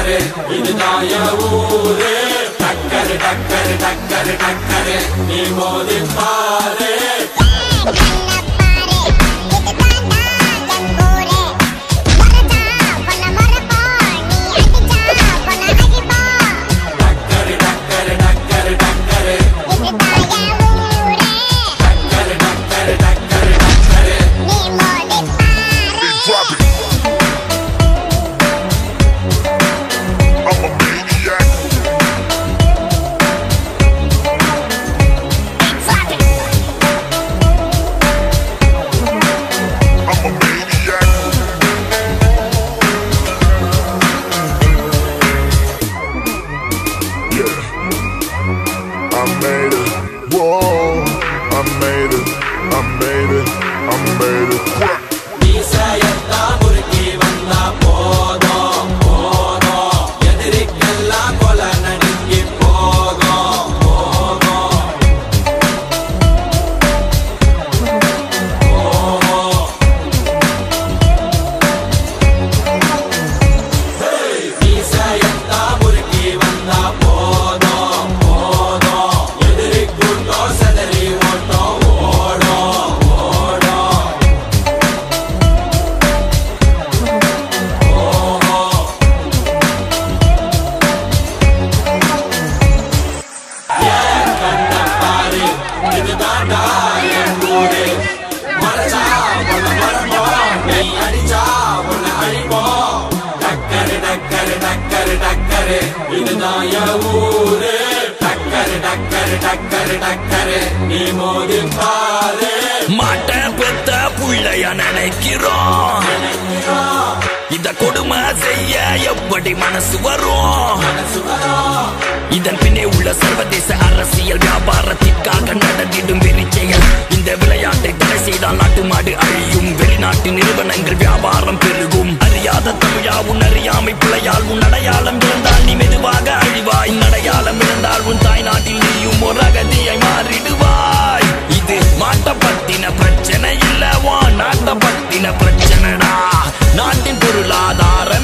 டக்கரு இதுதான் என் ஊரு டக்கரு டக்கரு டக்கரு டக்கரு நீ மோதி பாரு டக்கரு டக்கரு டக்கரு டக்கரு டக்கரு டக்கரு டக்கரு டக்கரு Drop it. I'm a maniac. I'm a maniac. Yeah. I made it. Whoa. I made it. I made it. I made it. Crack. மீசையத்தான் முறுக்கி வந்தா போதும் போதும் எதிரிக்கெல்லாம் கொலை நடுங்கி போகும் போகும் மீசையத்தான் முறுக்கி வந்தா போதும் போதும் எதிரிக்குண்டோ செதறி ஓட்டம் ஓடும் ஓடும் பாரு இதுதான்டா என் ஊரு மறைச்சா உன்னை மறப்போம் நீ அடிச்சா உன்னை அழிப்போம் டக்கரு டக்கரு டக்கரு டக்கரு இதுதான் என் ஊரு டக்கரு டக்கரு டக்கரு டக்கரு நீ மோதி பாரு மாட்ட பெத்த புள்ளைய நினைக்கிறோம் இத கொடுமை செய்ய எப்படி மனசு வரும் இதன் பின்னே உள்ள சர்வதேச அரசியல் வியாபாரத்திற்காக நடந்திடும் வெறிச்செயல் இந்த விளையாட்டை தடை செய்தால் நாட்டு மாடு அழியும் வெளிநாட்டு நிறுவனங்கள் வியாபாரம் பெருகும் அறியாத தமிழா உன் அறியாமை பிழையால் உன் அடையாளம் இருந்தால் நீ மெதுவாக அழிவாய் உன் அடையாளம் இருந்தால் உன் தாய் நாட்டில் நீயும் ஒரு அகதியை மாறிடுவாய் இது மாட்ட பத்தின பிரச்சனை இல்ல வா நாட்ட பத்தின பிரச்சனைடா நாட்டின் பொருளாதார